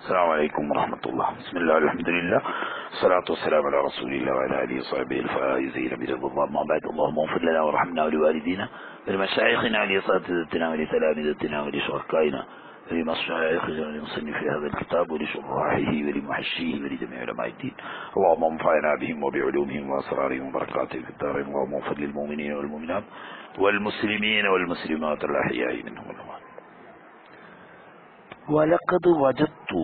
السلام عليكم ورحمة الله بسم الله الحمد لله الصلاة والسلام على رسول الله وعلى آله وصحبه الفائزين برضا الله ما بعد اللهم اغفر لنا وارحمنا ولوالدينا ولمشايخنا ولأساتذتنا ولتلامذتنا ولشركائنا ولمشايخ ولمصنف هذا الكتاب ولشراحه ولمحشيه ولجميع علماء الدين اللهم انفعنا بهم وبعلومهم وأسرارهم وبركاتهم في الدارين اللهم اغفر للمؤمنين والمؤمنات والمسلمين والمسلمات الأحياء منهم والأموات വലക്കത് വജത്തു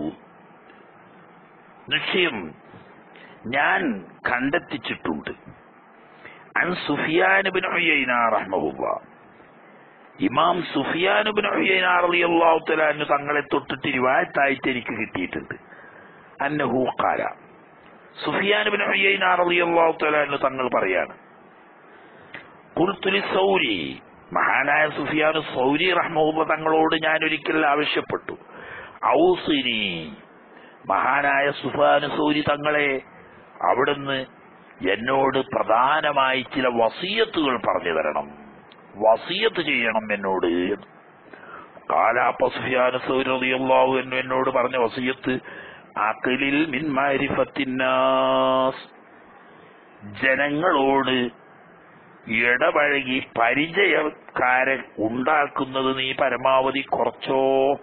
നിശ്ചയം ഞാൻ കണ്ടെത്തിച്ചിട്ടുണ്ട് അൻ സുഫിയാനുബിൻ റഹ്മഹുല്ല ഇമാം സുഫിയാനുബിൻ റളിയല്ലാഹു തആല തങ്ങളെ തൊട്ടിട്ട് റിവായത്തായിട്ട് എനിക്ക് കിട്ടിയിട്ടുണ്ട് അന്നഹു ഖാല സുഫിയാനുബിൻ റളിയല്ലാഹു തആല തങ്ങൾ പറയാണ് ഖുൽതു സൗരി മഹാനായ സുഫിയാനു സൗരി റഹ്മുള്ള തങ്ങളോട് ഞാൻ ഒരിക്കൽ ആവശ്യപ്പെട്ടു ഔസിനി മഹാനായ സുഫാനു സൗരി തങ്ങളെ അവിടുന്ന് എന്നോട് പ്രധാനമായി ചില വസീയത്തുകൾ പറഞ്ഞു തരണം വസീയത്ത് ചെയ്യണം എന്നോട് കാലാപ്പ സുഫിയാനു സൗരി റളിയല്ലാഹു അൻഹു എന്നോട് പറഞ്ഞ വസീയത്ത് അഖിലിൽ മിൻ മാരിഫത്തിന്നാസ് ജനങ്ങളോട് ഇടപഴകി പരിചയക്കാരെ ഉണ്ടാക്കുന്നത് നീ പരമാവധി കുറച്ചോ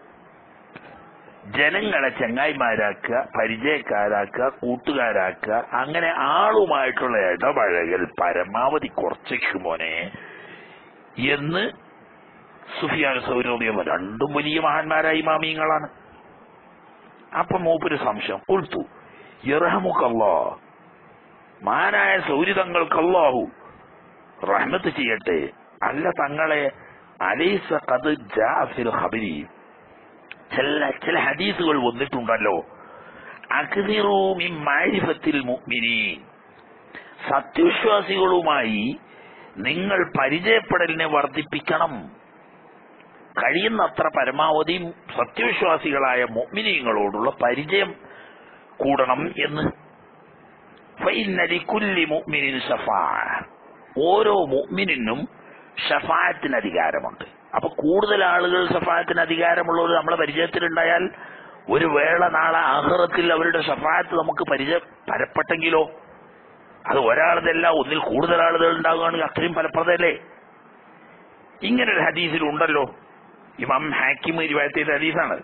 ജനങ്ങളെ ചങ്ങായിമാരാക്കുക പരിചയക്കാരാക്കുക കൂട്ടുകാരാക്കുക അങ്ങനെ ആളുമായിട്ടുള്ള ഇടപഴകൽ പരമാവധി കുറച്ചേക്ക് മോനെ എന്ന് സുഫിയാൻ സൗരോദയം രണ്ടും വലിയ മഹാന്മാരായ ഇമാമിയങ്ങളാണ് അപ്പൊ മൂപ്പര് സംശയം ഉൾത്തു ഇറഹമുക്കല്ലോ മഹാനായ സൗരിതങ്ങൾക്കല്ലാഹു റഹ്മത്ത് ചെയ്യട്ടെ അല്ല തങ്ങളെ അലൈസ കത് ജാഫിൽ ഹബരി ചില ചില ഹദീസുകൾ വന്നിട്ടുണ്ടല്ലോ അക്തിറൂമിമാരിഫത്തിൽ മുഅ്മിനീൻ സത്യവിശ്വാസികളുമായി നിങ്ങൾ പരിചയപ്പെടലിനെ വർദ്ധിപ്പിക്കണം കഴിയുന്നത്ര പരമാവധി സത്യവിശ്വാസികളായ മുഅ്മിനീങ്ങളോടുള്ള പരിചയം കൂടണം എന്ന് ഫൈനലി കുല്ലി മുഅ്മിനിൻ ഷഫാ ഓരോ മുഅ്മിനും ഷഫായത്തിന് അധികാരമുണ്ട് അപ്പൊ കൂടുതൽ ആളുകൾ ഷഫായത്തിന് അധികാരമുള്ളവർ നമ്മളെ പരിചയത്തിലുണ്ടായാൽ ഒരു വേള നാളെ ആഹ്റത്തിൽ അവരുടെ ഷഫായത്ത് നമുക്ക് പരിചയ പരപ്പെട്ടെങ്കിലോ അത് ഒരാളതല്ല ഒന്നിൽ കൂടുതൽ ആളുകൾ ഉണ്ടാകുകയാണെങ്കിൽ അത്രയും ഫലപ്രദമല്ലേ ഇങ്ങനൊരു ഹദീസിൽ ഉണ്ടല്ലോ ഇമാം ഹാക്കിം ഇരുപത്തി ഹദീസാണ്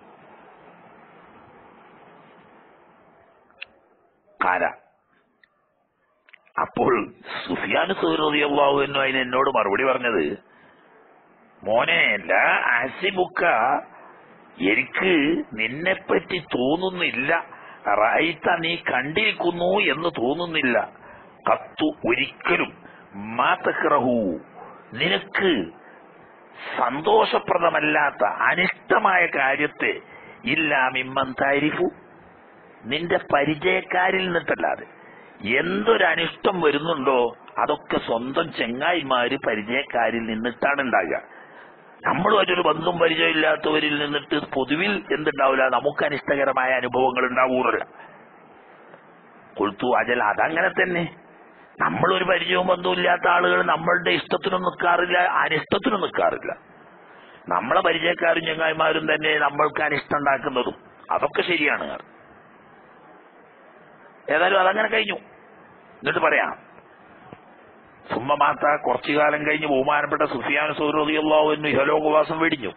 കാര അപ്പോൾ സുഫിയാൻ സൗരോദിയാവു എന്നു അതിന് എന്നോട് മറുപടി പറഞ്ഞത് മോനെ ലാ ആസിബുക്ക എനിക്ക് നിന്നെപ്പറ്റി തോന്നുന്നില്ല റൈത്ത നീ കണ്ടിരിക്കുന്നു എന്ന് തോന്നുന്നില്ല കത്തു ഒരിക്കലും മാതക്രഹു നിനക്ക് സന്തോഷപ്രദമല്ലാത്ത അനിഷ്ടമായ കാര്യത്തെ ഇല്ല മിമ്മൻ താരിഫു നിന്റെ പരിചയക്കാരിൽ നിന്നിട്ടല്ലാതെ എന്തൊരു അനിഷ്ടം വരുന്നുണ്ടോ അതൊക്കെ സ്വന്തം ചെങ്ങായിമാര് പരിചയക്കാരിൽ നിന്നിട്ടാണ് ഉണ്ടാകുക നമ്മളുമായിട്ടൊരു ബന്ധം പരിചയമില്ലാത്തവരിൽ നിന്നിട്ട് പൊതുവിൽ എന്തുണ്ടാവില്ല നമുക്ക് അനിഷ്ടകരമായ അനുഭവങ്ങൾ ഉണ്ടാകൂറില്ല കൊളുത്തു അജൽ അതങ്ങനെ തന്നെ നമ്മളൊരു പരിചയവും ബന്ധവും ഇല്ലാത്ത ആളുകൾ നമ്മളുടെ ഇഷ്ടത്തിനും നിൽക്കാറില്ല അനിഷ്ടത്തിനും നിൽക്കാറില്ല നമ്മളെ പരിചയക്കാരും ചെങ്ങായിമാരും തന്നെ നമ്മൾക്ക് അനിഷ്ടം ഉണ്ടാക്കുന്നതും അതൊക്കെ ശരിയാണ് ഏതായാലും അതങ്ങനെ കഴിഞ്ഞു എന്നിട്ട് പറയാം സുമ്മമാത്ത കുറച്ചു കാലം കഴിഞ്ഞ് ബഹുമാനപ്പെട്ട സുഫിയാൻ സൗരോദിയല്ലാഹു എന്ന് ഇഹലോകവാസം വെടിഞ്ഞു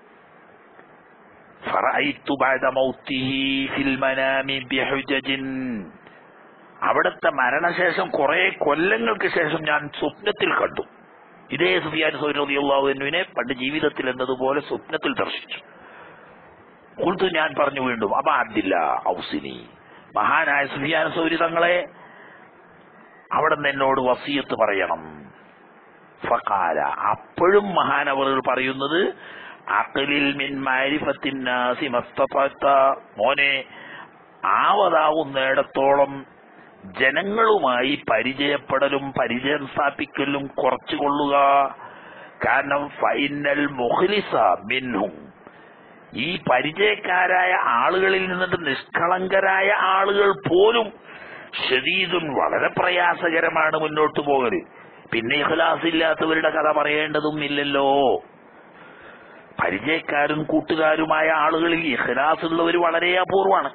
ഫറഅയ്തു ബഅദ മൗത്തിഹി ഫിൽ മനാമി ബിഹുജജിൻ അവിടുത്തെ മരണശേഷം കുറെ കൊല്ലങ്ങൾക്ക് ശേഷം ഞാൻ സ്വപ്നത്തിൽ കണ്ടു ഇതേ സുഫിയാൻ സൗരോദിയല്ലാഹു എന്നുവിനെ പണ്ട് ജീവിതത്തിൽ എന്നതുപോലെ സ്വപ്നത്തിൽ ദർശിച്ചു കുൾത്തു ഞാൻ പറഞ്ഞു വീണ്ടും അപ്പൊ അതില്ല ഔസിനി മഹാനായ സുഫിയാൻ സൗരി തങ്ങളെ അവിടെ നിന്ന് എന്നോട് വസീയത്ത് പറയണം ഫക്കാല അപ്പോഴും മഹാനവറുകൾ പറയുന്നത് അഖലിൽ മിൻ മാരിഫത്തിന്നാസി മസ്തഫത്ത മോനെ ആവതാവുന്നിടത്തോളം ജനങ്ങളുമായി പരിചയപ്പെടലും പരിചയം സ്ഥാപിക്കലും കുറച്ചു കൊള്ളുക കാരണം ഫൈനൽ മുഖ്ലിസ മിൻഹും ഈ പരിചയക്കാരായ ആളുകളിൽ നിന്നിട്ട് നിഷ്കളങ്കരായ ആളുകൾ പോലും ഷദീദുൻ വളരെ പ്രയാസകരമാണ് മുന്നോട്ട് പോകല് പിന്നെ ഇഖ്ലാസ് ഇല്ലാത്തവരുടെ കഥ പറയേണ്ടതും ഇല്ലല്ലോ പരിചയക്കാരും കൂട്ടുകാരുമായ ആളുകളിൽ ഇഖ്ലാസ് ഉള്ളവർ വളരെ അപൂർവമാണ്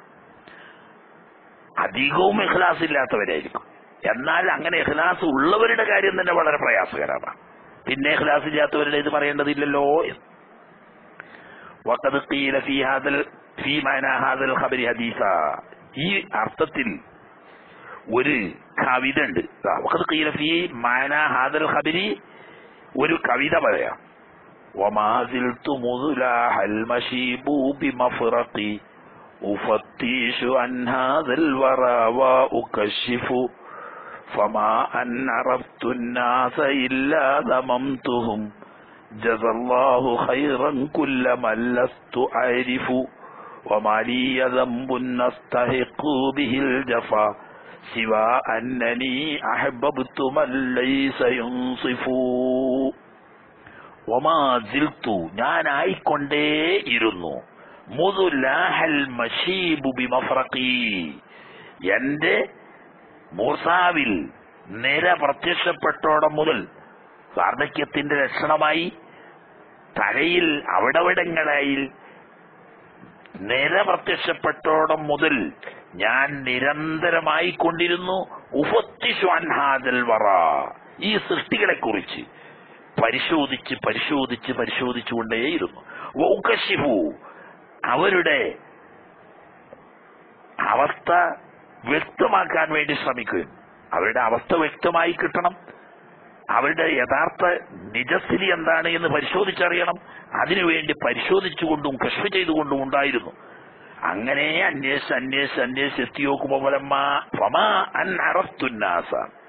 അധികവും ഇഖ്ലാസ് ഇല്ലാത്തവരായിരിക്കും എന്നാൽ അങ്ങനെ ഇഖ്ലാസ് ഉള്ളവരുടെ കാര്യം തന്നെ വളരെ പ്രയാസകരമാണ് പിന്നെ ഇഖ്ലാസ് ഇല്ലാത്തവരുടെ ഇത് പറയേണ്ടതില്ലല്ലോ എന്ന്. وقد قيل في هذا ال- في معنى هذا الخبر حديثا ഈ അർത്ഥത്തിൽ ഒരു കവിത ഉണ്ട് വഖദ് ഖീല ഫീ മാന ഹാദൽ ഖബരി ഒരു കവിത പറയാം وما زلت مذلح المشيب بمفرقي أفتش عن هذا الورى وأكشف فما أن عرفت الناس إلا ذممتهم جزى الله خيرا كل من لست أعرف وما لي ذنب أستحق به الجفا سوى أنني أحببت من ليس ينصف وما زلت ഞാനായിക്കൊണ്ടേ ഇരുന്നു മുതുലാഹൽ മഷീബു ബിമഫ്രഖി എന്റെ മൂസാവിൽ നിര പ്രത്യക്ഷപ്പെട്ടോടം മുതൽ വാർദ്ധക്യത്തിന്റെ ലക്ഷണമായി തലയിൽ അവിടവിടങ്ങളായി നിര പ്രത്യക്ഷപ്പെട്ടോടം മുതൽ ഞാൻ നിരന്തരമായി കൊണ്ടിരുന്നു ഉഫത്തിഷ്വാൻഹാദൽ വറ ഈ സൃഷ്ടികളെ കുറിച്ച് പരിശോധിച്ച് പരിശോധിച്ച് പരിശോധിച്ചുകൊണ്ടേയിരുന്നു വൗകശിഫു അവരുടെ അവസ്ഥ വ്യക്തമാക്കാൻ വേണ്ടി ശ്രമിക്കുകയും അവരുടെ അവസ്ഥ വ്യക്തമായി കിട്ടണം അവരുടെ യഥാർത്ഥ നിജസ്ഥിതി എന്താണ് എന്ന് പരിശോധിച്ചറിയണം അതിനുവേണ്ടി പരിശോധിച്ചുകൊണ്ടും കൃഷി ചെയ്തുകൊണ്ടും ഉണ്ടായിരുന്നു അങ്ങനെ അന്വേഷിച്ച് അന്വേഷിച്ച് അന്വേഷിച്ച് എത്തി നോക്കുമ്പോ ഫലമ്മ ഫമാ അൻ അറസ്തുന്നാസ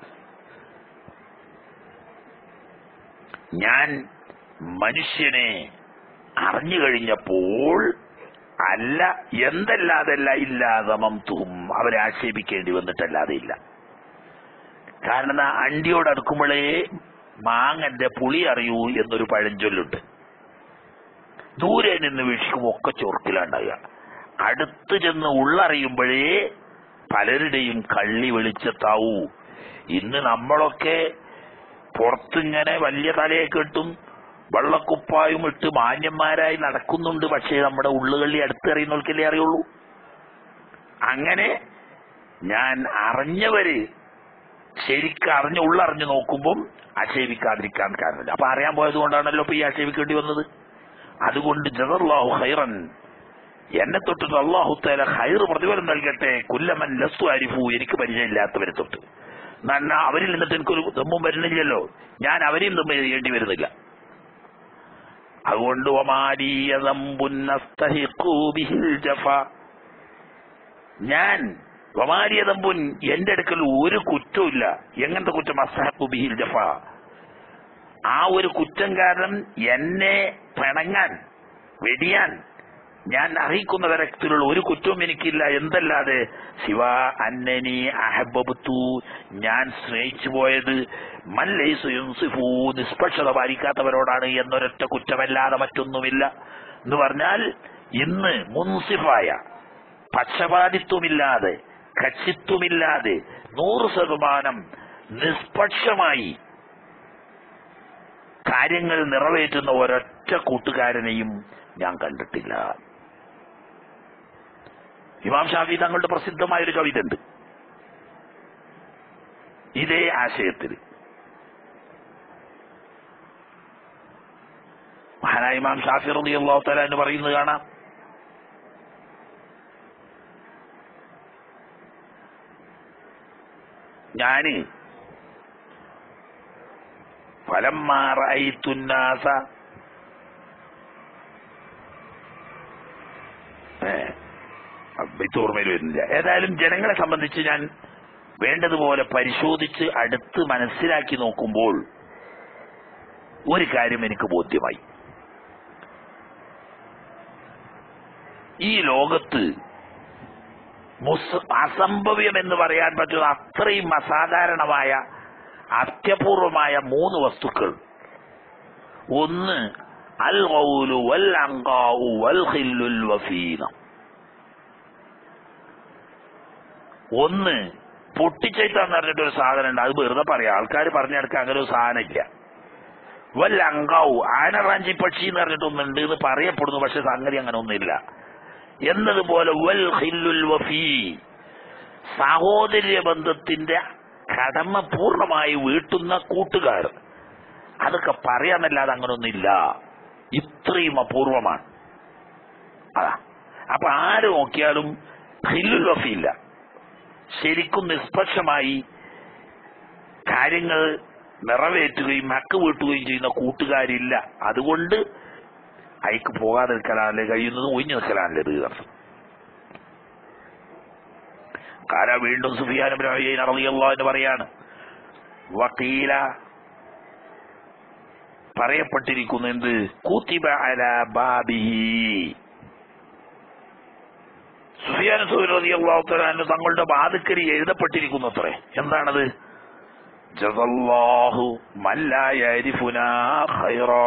ഞാൻ മനുഷ്യനെ അറിഞ്ഞു കഴിഞ്ഞപ്പോൾ അല്ല എന്തല്ലാതല്ല ഇല്ലാതമം തും അവരെ ആക്ഷേപിക്കേണ്ടി വന്നിട്ടല്ലാതെ ഇല്ല കാരണം എന്താ അണ്ടിയോട് അടുക്കുമ്പോഴേ മാങ്ങന്റെ പുളി അറിയൂ എന്നൊരു പഴഞ്ചൊല്ലുണ്ട് ദൂരെ നിന്ന് വീക്ഷിക്കുമ്പോൾ ഒക്കെ ചൊറുക്കിലുണ്ടാകുക അടുത്ത് ചെന്ന് ഉള്ളറിയുമ്പോഴേ പലരുടെയും കള്ളി വെളിച്ചത്താവൂ ഇന്ന് നമ്മളൊക്കെ പുറത്തിങ്ങനെ വലിയ തലയെ കെട്ടും വെള്ളക്കുപ്പായും ഇട്ട് മാന്യന്മാരായി നടക്കുന്നുണ്ട് പക്ഷേ നമ്മുടെ ഉള്ളുകള്ളി അടുത്തറിയുന്നവർക്കല്ലേ അറിയുള്ളൂ അങ്ങനെ ഞാൻ അറിഞ്ഞവര് ശരിക്കും അറിഞ്ഞ് ഉള്ളറിഞ്ഞ് നോക്കുമ്പം ആക്ഷേപിക്കാതിരിക്കാൻ കാരണമില്ല അപ്പൊ അറിയാൻ പോയത് കൊണ്ടാണല്ലോ ഇപ്പൊ ഈ ആക്ഷേപിക്കേണ്ടി വന്നത് അതുകൊണ്ട് ജസല്ലാഹു ഹൈറൻ എന്നെ തൊട്ടിട്ട് അള്ളാഹു തല ഹൈർ പ്രതിഫലം നൽകട്ടെ കുല്ലമൻ ലസ്തു അരിഫു എനിക്ക് പരിചയമില്ലാത്തവരെ തൊട്ട് നന്ന അവരിൽ നിന്നിട്ട് എനിക്കൊരു ദമ്മും വരുന്നില്ലല്ലോ ഞാൻ അവരെയും ദമ്മ ചെയ്യേണ്ടി വരുന്നില്ല അതുകൊണ്ട് ഒമാരീയ ദമ്പുന്നസ്തഹിഖു ബിഹിൽ ജഫ ഞാൻ വമാരിയ തമ്പുൻ എന്റെ അടുക്കൽ ഒരു കുറ്റമില്ല എങ്ങനത്തെ കുറ്റം അസഹബു ബിഹിൽ ജഫ ആ ഒരു കുറ്റം കാരണം എന്നെ പിണങ്ങാൻ വെടിയാൻ ഞാൻ അറിയിക്കുന്ന തരത്തിലുള്ള ഒരു കുറ്റവും എനിക്കില്ല എന്തല്ലാതെ ശിവ അന്നനി അഹബബത്തു ഞാൻ സ്നേഹിച്ചു പോയത് മല്ലൈസു യുൻസിഫു നിഷ്പക്ഷത പാലിക്കാത്തവരോടാണ് എന്നൊരൊറ്റ കുറ്റമല്ലാതെ മറ്റൊന്നുമില്ല എന്ന് പറഞ്ഞാൽ ഇന്ന് മുൻസിഫായ പക്ഷപാതിത്വമില്ലാതെ കക്ഷിത്വമില്ലാതെ നൂറ് ശതമാനം നിഷ്പക്ഷമായി കാര്യങ്ങൾ നിറവേറ്റുന്ന ഒരൊറ്റ കൂട്ടുകാരനെയും ഞാൻ കണ്ടിട്ടില്ല ഇമാം ഷാഫി തങ്ങളുടെ പ്രസിദ്ധമായ ഒരു കവിത ഉണ്ട് ഇതേ ആശയത്തിൽ മഹാനായ ഇമാം ഷാഫി റബി അള്ളാഹു തല എന്ന് പറയുന്നത് കാണാം ഞാന് ഫലമാറൈത്തുന്നാസ ഓർമ്മയിൽ വരുന്നില്ല ഏതായാലും ജനങ്ങളെ സംബന്ധിച്ച് ഞാൻ വേണ്ടതുപോലെ പരിശോധിച്ച് അടുത്ത് മനസ്സിലാക്കി നോക്കുമ്പോൾ ഒരു കാര്യം എനിക്ക് ബോധ്യമായി ഈ ലോകത്ത് മുസ് അസംഭവ്യം എന്ന് പറയാൻ പറ്റുന്ന അത്രയും അസാധാരണമായ അത്യപൂർവമായ മൂന്ന് വസ്തുക്കൾ ഒന്ന് അൽ ഗൗലു വൽ അങ്കാവു വൽ ഖില്ലുൽ വഫീന ഒന്ന് പൊട്ടിച്ചൈത്താന്ന് പറഞ്ഞിട്ട് ഒരു സാധനം ഉണ്ട് അത് വെറുതെ പറയാം ആൾക്കാർ പറഞ്ഞെടുക്കാൻ അങ്ങനെ ഒരു സാധനം ഇല്ല വല്ല അങ്കാവു ആനറാഞ്ചി പക്ഷി എന്ന് പറഞ്ഞിട്ടൊന്നുണ്ട് എന്ന് പറയപ്പെടുന്നു പക്ഷെ സംഗതി അങ്ങനെ ഒന്നുമില്ല എന്നതുപോലെ വൽ ഹില്ലുൽ വഫീ സഹോദര്യ ബന്ധത്തിന്റെ കടമ പൂർണ്ണമായി വീട്ടുന്ന കൂട്ടുകാർ അതൊക്കെ പറയാന്നല്ലാതെ അങ്ങനൊന്നുമില്ല ഇത്രയും അപൂർവമാണ് അതാ അപ്പൊ ആര് നോക്കിയാലും ഹില്ലുൽ വഫിയില്ല ശരിക്കും നിഷ്പക്ഷമായി കാര്യങ്ങൾ നിറവേറ്റുകയും ഹക്ക് വീട്ടുകയും ചെയ്യുന്ന കൂട്ടുകാരില്ല അതുകൊണ്ട് അയക്ക് പോകാതെ നിൽക്കലാണല്ലേ കഴിയുന്നത് ഒഴിഞ്ഞു നിൽക്കലാണല്ലേ ഇത് അർത്ഥം കാല വീണ്ടും സുഫിയാൻ അറിയല്ലോ എന്ന് പറയാണ് വക്കീല പറയപ്പെട്ടിരിക്കുന്നു എന്ത് കൂത്തിബ അല ബാബിഹി സുഫിയാൻ സുഹൃത്തിയല്ലാത്തരാന് തങ്ങളുടെ ബാധക്കരി എഴുതപ്പെട്ടിരിക്കുന്നു അത്രേ എന്താണത് ജസല്ലാഹു മല്ലായരിഫുനാ ഖൈറാ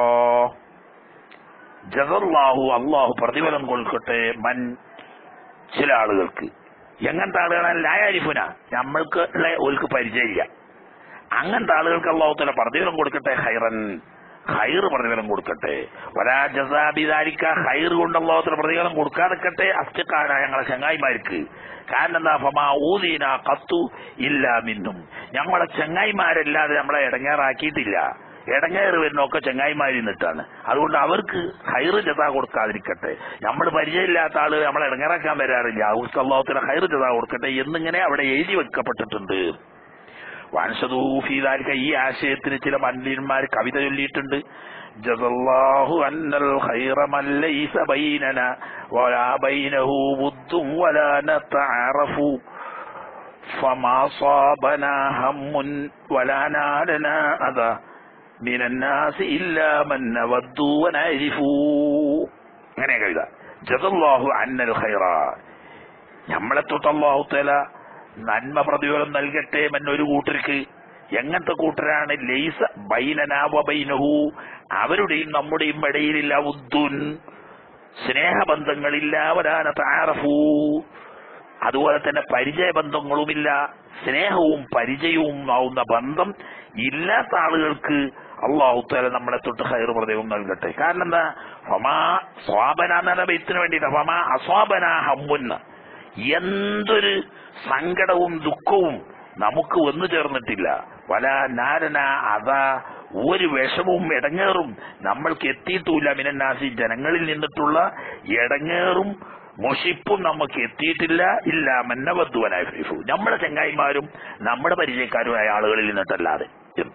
ജസല്ലാഹു അള്ളാഹു പ്രതിഫലം കൊടുക്കട്ടെ മൻ ചില ആളുകൾക്ക് എങ്ങനത്തെ ആളുകളാണ് ലായാരിഫുന നമ്മൾക്ക് ഉള്ള ഓൽക്ക് പരിചയമില്ല അങ്ങനത്തെ ആളുകൾക്ക് അള്ളാഹു തല പ്രതിഫലം കൊടുക്കട്ടെ ഹൈറൻ ഹൈർ പ്രതിഫലം കൊടുക്കട്ടെ ഒരാ ജസാബിദാരിക്ക ഹൈർ കൊണ്ട് അള്ളാഹു തല പ്രതിഫലം കൊടുക്കാതിരിക്കട്ടെ അസ്തിക്കാര ഞങ്ങളെ ചങ്ങായിമാർക്ക് കാരണം എന്താ ഫമാ ഊദീന കത്തു ഇല്ല മിന്നും ഞങ്ങളെ ചങ്ങായിമാരല്ലാതെ നമ്മളെ ഇടങ്ങേറാക്കിയിട്ടില്ല ഇടങ്ങേറ് വരുന്നൊക്കെ ചങ്ങായിമാരിൽ നിന്നിട്ടാണ് അതുകൊണ്ട് അവർക്ക് ഹൈറ് ജത കൊടുക്കാതിരിക്കട്ടെ നമ്മൾ പരിചയമില്ലാത്ത ആള് നമ്മളെ ഇടങ്ങേറാക്കാൻ വരാറില്ല അവർക്ക് അള്ളാഹുത്തിന് ഹൈറ് ജത കൊടുക്കട്ടെ എന്നിങ്ങനെ അവിടെ എഴുതി വെക്കപ്പെട്ടിട്ടുണ്ട് വാൻഷദൂഫീദാരിക്ക ഈ ആശയത്തിന് ചില പണ്ഡിതന്മാർ കവിത ചൊല്ലിയിട്ടുണ്ട് ജസല്ലാഹു അന്നൽ ഖൈറ മൻ ലൈസ ബൈനന വലാ ബൈനഹു ബുദ്ദും വലാ നതഅറഫു فما صابنا هم ولا نالنا أذى من الناس إلا من نود ونعرف അങ്ങനെ കവിത ജസല്ലാഹു അന്നൽ ഖൈറ നമ്മളെ തൊട്ട് അള്ളാഹു തല നന്മ പ്രതിഫലം നൽകട്ടെ എന്നൊരു കൂട്ടർക്ക് എങ്ങനത്തെ കൂട്ടരാണ് ലൈസ ബൈനനാവ ബൈനഹു അവരുടെയും നമ്മുടെയും ഇടയിലില്ല ഉദ്ദുൻ സ്നേഹബന്ധങ്ങളില്ല വരാന താറഫൂ അതുപോലെ തന്നെ പരിചയബന്ധങ്ങളുമില്ല സ്നേഹവും പരിചയവും ആവുന്ന ബന്ധം ഇല്ലാത്ത ആളുകൾക്ക് അള്ളാഹു താല നമ്മളെ തൊട്ട് ഹൈർ പ്രദൈവം നൽകട്ടെ കാരണം എന്താ ഫമാ സ്വാബന എന്ന ബൈത്തിന് വേണ്ടിയിട്ട് ഫമാ അസ്വാബന ഹമ്മുന്ന് എന്തൊരു സങ്കടവും ദുഃഖവും നമുക്ക് വന്നു ചേർന്നിട്ടില്ല വല നാരന അതാ ഒരു വിഷമവും ഇടങ്ങേറും നമ്മൾക്ക് എത്തിയിട്ടുമില്ല മിനന്നാസി ജനങ്ങളിൽ നിന്നിട്ടുള്ള ഇടങ്ങേറും മുഷിപ്പും നമുക്ക് എത്തിയിട്ടില്ല ഇല്ല മന്നവദ്വനായ ഫിഫു നമ്മുടെ ചങ്ങായിമാരും നമ്മുടെ പരിചയക്കാരുമായ ആളുകളിൽ നിന്നിട്ടല്ലാതെ എന്ന്.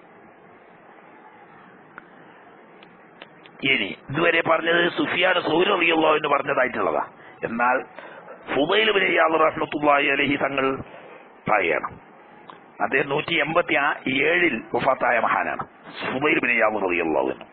ഇനി ഇതുവരെ പറഞ്ഞത് സുഫിയാൻ സൗരറിയുള്ളോ എന്ന് പറഞ്ഞതായിട്ടുള്ളതാ എന്നാൽ ഫുബൈൽ ബിൻ ഇയാദ് റഹ്മത്തുള്ളാഹി അലഹി തങ്ങൾ പറയണം അദ്ദേഹം നൂറ്റി എൺപത്തി ഏഴിൽ വഫാത്തായ മഹാനാണ് ഫുബൈൽ ബിൻ ഇയാദ് റളിയല്ലാഹു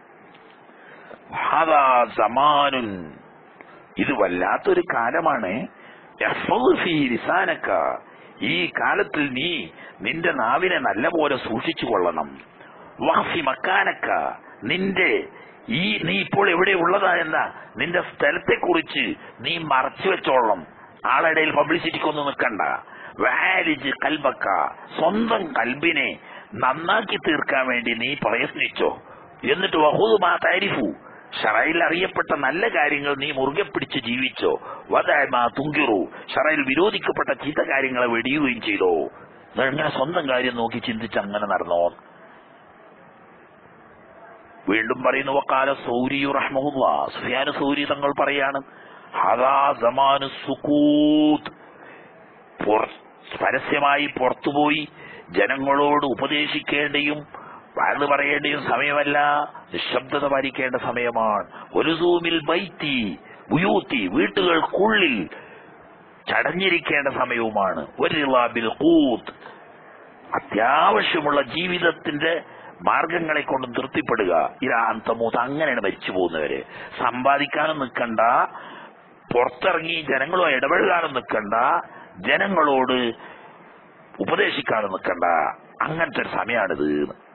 ഹദാ സമാനുൻ ഇത് വല്ലാത്തൊരു കാലമാണ് യഹ്ഫദ് ഫീ ലിസാനക ഈ കാലത്തിൽ നീ നിന്റെ നാവിനെ നല്ലപോലെ സൂക്ഷിച്ചു കൊള്ളണം വഹഫി മക്കാനക്ക നിന്റെ ഈ നീ ഇപ്പോൾ എവിടെ ഉള്ളതാ എന്ന നിന്റെ സ്ഥലത്തെ കുറിച്ച് നീ മറച്ചു വെച്ചോളണം ആളിടയിൽ പബ്ലിസിറ്റിക്കൊന്നും നിൽക്കണ്ട വാലിജ് കൽബക്ക സ്വന്തം കൽബിനെ നന്നാക്കി തീർക്കാൻ വേണ്ടി നീ പ്രയത്നിച്ചോ എന്നിട്ട് വഹുദ് മാ താരിഫു ഷറയിൽ അറിയപ്പെട്ട നല്ല കാര്യങ്ങൾ നീ മുറുകെ പിടിച്ച് ജീവിച്ചോ വദായ്മ തുങ്കിറു ഷറയിൽ വിരോധിക്കപ്പെട്ട ചീത്ത കാര്യങ്ങളെ വെടിയുകയും ചെയ്തോ അങ്ങനെ സ്വന്തം കാര്യം നോക്കി ചിന്തിച്ച് അങ്ങനെ നടന്നോ വീണ്ടും പറയുന്നു വക്കാല സൗരി റഹ്മുല്ല സുഫിയാൻ സൗരി തങ്ങൾ പറയാണ് ഹദാ സമാനു സുക്കൂത്ത് പുറ- പരസ്യമായി പുറത്തുപോയി ജനങ്ങളോട് ഉപദേശിക്കേണ്ടിയും വാഴ്ന്നു പറയേണ്ടിയും സമയമല്ല നിശബ്ദത പാലിക്കേണ്ട സമയമാണ് ഒരു സൂമിൽ ബൈത്തി ബുയൂത്തി വീട്ടുകൾക്കുള്ളിൽ ചടഞ്ഞിരിക്കേണ്ട സമയവുമാണ് ഒരു റിളാബിൽ കൂത്ത് അത്യാവശ്യമുള്ള ജീവിതത്തിന്റെ മാർഗങ്ങളെ കൊണ്ട് തൃപ്തിപ്പെടുക ഇരാ അന്തമൂത്ത് അങ്ങനെയാണ് മരിച്ചു പോകുന്നവര് സമ്പാദിക്കാനും നിൽക്കണ്ട പുറത്തിറങ്ങി ജനങ്ങളുമായി ഇടപഴകാനും നിൽക്കണ്ട ജനങ്ങളോട് ഉപദേശിക്കാനും നിൽക്കണ്ട അങ്ങനത്തെ ഒരു സമയമാണിത്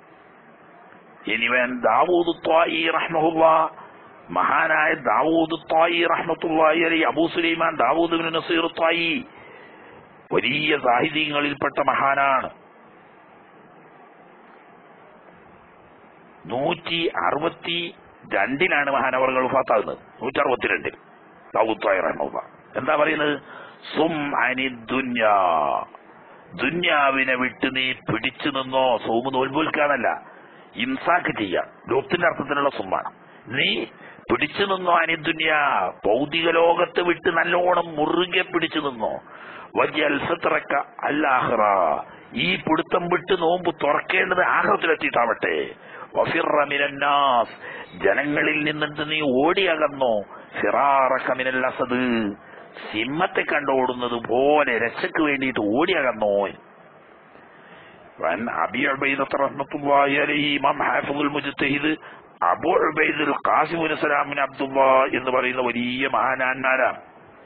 ഇനിവൻ ദാവൂദ് ത്വായി റഹ്മഹുല്ല മഹാനായ ദാവൂദ് ത്വായി റഹ്മത്തുള്ളാഹി അലൈഹി Abu Sulaiman Dawood bin Naseer Tai വലിയ സാഹിത്യങ്ങളിൽപ്പെട്ട മഹാനാണ് നൂറ്റി അറുപത്തി രണ്ടിലാണ് മഹാനവറുകൾ വഫാത്താകുന്നത് നൂറ്റി അറുപത്തിരണ്ടിൽ ദാവൂത്തായി റഹ്മുള്ള എന്താ പറയുന്നത് സും അനി ദുന്യാ ദുന്യാവിനെ വിട്ട് നീ പിടിച്ചു നിന്നോ സോമ് നോൽപോൽക്കാന്നല്ല ഇംസാക്ക് ചെയ്യാം ലോകത്തിന്റെ അർത്ഥത്തിലുള്ള സുമ്മാണ് നീ പിടിച്ചു നിന്നോ അനിദുന്യ ഭൗതിക ലോകത്ത് വിട്ട് നല്ലോണം മുറുകെ പിടിച്ചു നിന്നോ വജ്യൽസത്തിറക്ക അല്ലാഹ്റ ഈ പിടുത്തം വിട്ട് നോമ്പ് തുറക്കേണ്ടത് ആഹ്റത്തിലെത്തിയിട്ടാവട്ടെ വഫിറമിനാസ് ജനങ്ങളിൽ നിന്നിട്ട് നീ ഓടിയകന്നോ ഫിറാറക്കമിനൽ അസദ് സിംഹത്തെ കണ്ടോടുന്നത് പോലെ രക്ഷയ്ക്ക് വേണ്ടിയിട്ട് ഓടിയകന്നോ وعن أبي عبيدة رحمة الله عليه إمام حافظ المجتهد അബു ഉബൈദുൽ ഖാസിം സലാമിൻ അബ്ദുള്ള എന്ന് പറയുന്ന വലിയ മഹാനാന്മാരാണ്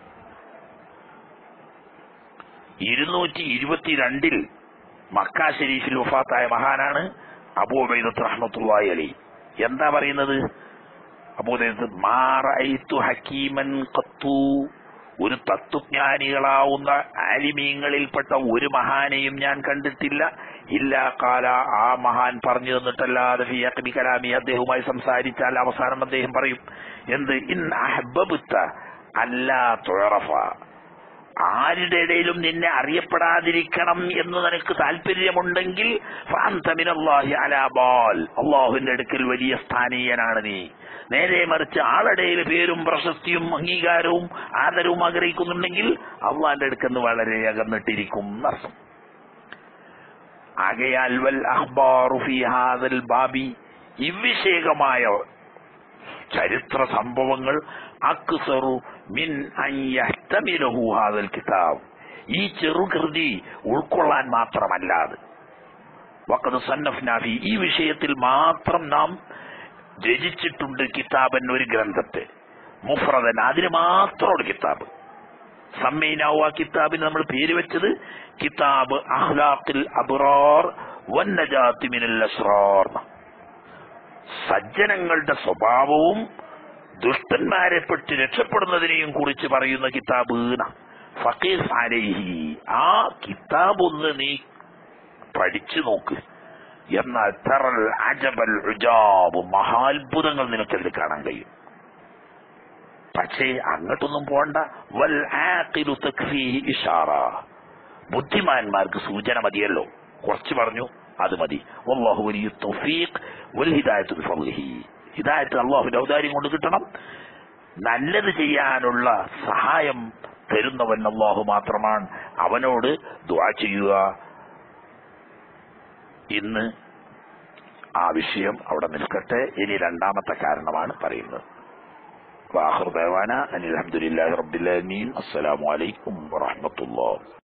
ഇരുന്നൂറ്റി ഇരുപത്തിരണ്ടിൽ മക്ക ഷെരീഫിൽ വഫാത്തായ മഹാനാണ് അബു ഉബൈദത്ത് റഹ്മത്തുള്ളാഹി അലി എന്താ പറയുന്നത് അബൂദൈദത്ത് മാറൈത്തു ഹക്കീമൻ ഖത്തു ഒരു തത്വജ്ഞാനികളാവുന്ന ആലിമീങ്ങളിൽപ്പെട്ട ഒരു മഹാനെയും ഞാൻ കണ്ടിട്ടില്ല ഇല്ല കാല ആ മഹാൻ പറഞ്ഞു തന്നിട്ടല്ലാതെ ഫി അഖ്ബി കലാമി അദ്ദേഹവുമായി സംസാരിച്ചാൽ അവസാനം അദ്ദേഹം പറയും എന്ത് ഇൻ അഹബബുത്ത അല്ലാ തുഴറഫ ആരുടെ ഇടയിലും നിന്നെ അറിയപ്പെടാതിരിക്കണം എന്ന് നിനക്ക് താല്പര്യമുണ്ടെങ്കിൽ ഫാന്തമിനല്ലാഹി അലാബാൽ അള്ളാഹുവിന്റെ അടുക്കൽ വലിയ സ്ഥാനീയനാണ് നീ നേരെ മറിച്ച് ആളുടെയിൽ പേരും പ്രശസ്തിയും അംഗീകാരവും ആദരവും ആഗ്രഹിക്കുന്നുണ്ടെങ്കിൽ അള്ളാന്റെ അടുക്കെന്ന് വളരെ അകന്നിട്ടിരിക്കും എന്നർത്ഥം ആകയാൽ വൽ അഖ്ബാറു ഫീ ഹാദൽ ബാബി ഇവിഷേകമായ ചരിത്ര സംഭവങ്ങൾ അക്സറു മിൻ അൻ യഹ്തമിലഹു ഹാദൽ കിതാബ് ഈ ചെറുകൃതി ഉൾക്കൊള്ളാൻ മാത്രമല്ലാതെ വഖദ് സന്നഫ്നാഫി ഈ വിഷയത്തിൽ മാത്രം നാം രചിച്ചിട്ടുണ്ട് കിതാബൻ ഒരു ഗ്രന്ഥത്തെ മുഫ്രദൻ അതിന് മാത്രം ഒരു കിതാബ് സമ്മൈനാവു ആ കിതാബിന് നമ്മൾ പേര് വെച്ചത് കിതാബ് അഹ്ലാഖിൽ അബ്റാർ വന്നജാത്തി മിനൽ അസ്റാർ സജ്ജനങ്ങളുടെ സ്വഭാവവും ദുഷ്ടന്മാരെ പെട്ട് രക്ഷപ്പെടുന്നതിനെയും കുറിച്ച് പറയുന്ന കിതാബ് ഫക്കീസ് അലൈഹി ആ കിതാബ് ഒന്ന് നീ പഠിച്ചു നോക്ക് എന്നാൽ തറൽ അജബൽ ഉജാബ് മഹാത്ഭുതങ്ങൾ നിനക്കതിൽ കാണാൻ കഴിയും പക്ഷേ അങ്ങോട്ടൊന്നും പോണ്ട വൽ ആഖിലു തക്ഫീഹി ഇഷാറ ബുദ്ധിമാന്മാർക്ക് സൂചന മതിയല്ലോ കുറച്ച് പറഞ്ഞു അത് മതി വല്ലാഹു വലിയ തൗഫീഖ് വൽ ഹിദായത്തു ബിഫദ്ലിഹി ഹിദായത്ത് അള്ളാഹുവിന്റെ ഔദാര്യം കൊണ്ട് കിട്ടണം നല്ലത് ചെയ്യാനുള്ള സഹായം തരുന്നവൻ അള്ളാഹു മാത്രമാണ് അവനോട് ദുആ ചെയ്യുക ഇന്ന് ആ വിഷയം അവിടെ നിൽക്കട്ടെ ഇനി രണ്ടാമത്തെ കാരണമാണ് പറയുന്നത് വാഹൃദാന അനിൽ അഹമ്മദില്ലാഹി റബ്ബിൽ ആലമീൻ അസ്സലാമു അലൈക്കും വറഹ്മത്തുള്ളാഹി